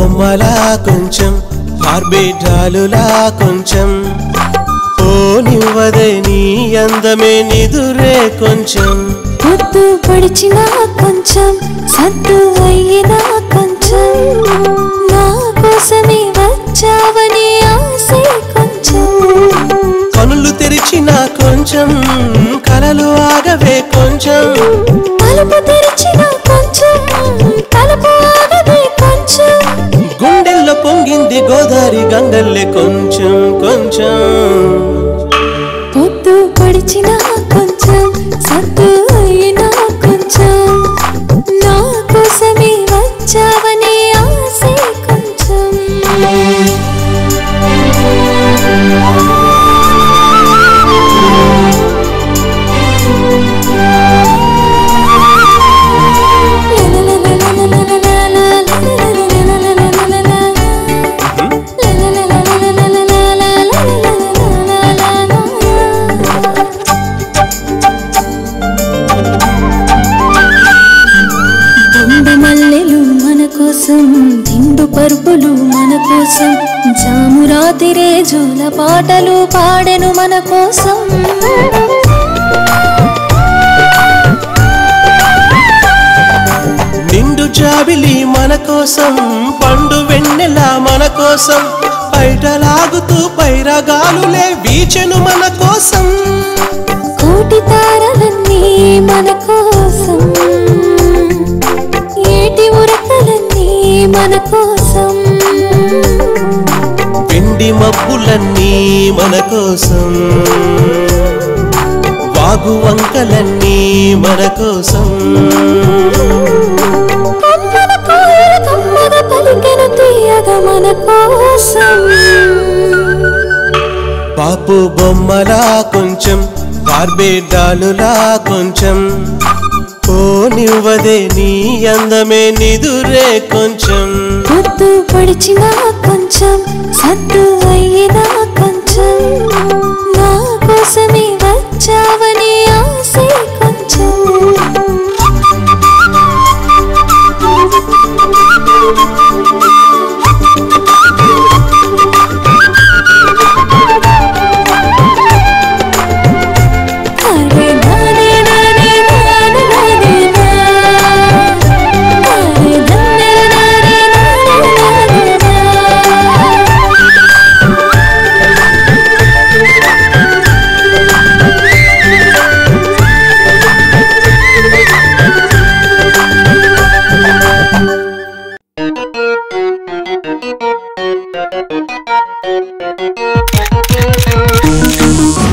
బొమ్మలా కొంచెం ఆర్బిటాలులా కొంచెం ఓ నివ్వదే నీ అందమే నిదురే కొంచెం పొద్దు పడిచినా కొంచెం సద్దు అయినా కొంచెం నా కోసమే వచ్చావని ఆశే కొంచెం కనులు తెరిచిన కొంచెం కలలు ఆగవే కొంచెం తలుపు తెరిచిన కొంచెం తలుపు ఆగదే కొంచెం గుండెల్లో పొంగింది గోదారి గంగల్లే కొంచెం కొంచెం పొద్దు పడిచిన కొంచెం సద్దు అయినా కొంచెం నా కోసమే వచ్చావని ఆశే కొంచెం బొండ మల్లెలు మన కోసం దిండు పరుపులు మన కోసం జాము రాతిరే జోల పాటలు పాడెను మన కోసం నిండు జాబిలి మన కోసం పండు వెన్నెల మన కోసం బయట లాగుతూ పైరగాలులే వీచెను మన కోసం కోటి తారలన్నీ మన కోసం ఏటి ఉరకలన్నీ మన కోసం పిండి మబ్బులన్నీ మన కోసం వాగు వంకలన్నీ మన కోసం కమ్మన కాయల కమ్మగా పలికెను తీయగా మన కోసం పాపు బొమ్మలా కొంచెం బార్బేడాలులా కొంచెం ఓ నివ్వదే నీ అందమే నిదురే కొంచెం పొద్దు పడిచిన కొంచెం సద్దు అయినా కొంచెం నా కోసమే వచ్చావని ఆశే కొంచెం అరే నానే నానే నానే నానే నా అరే నన్నే నానే నానే నానే నా Thank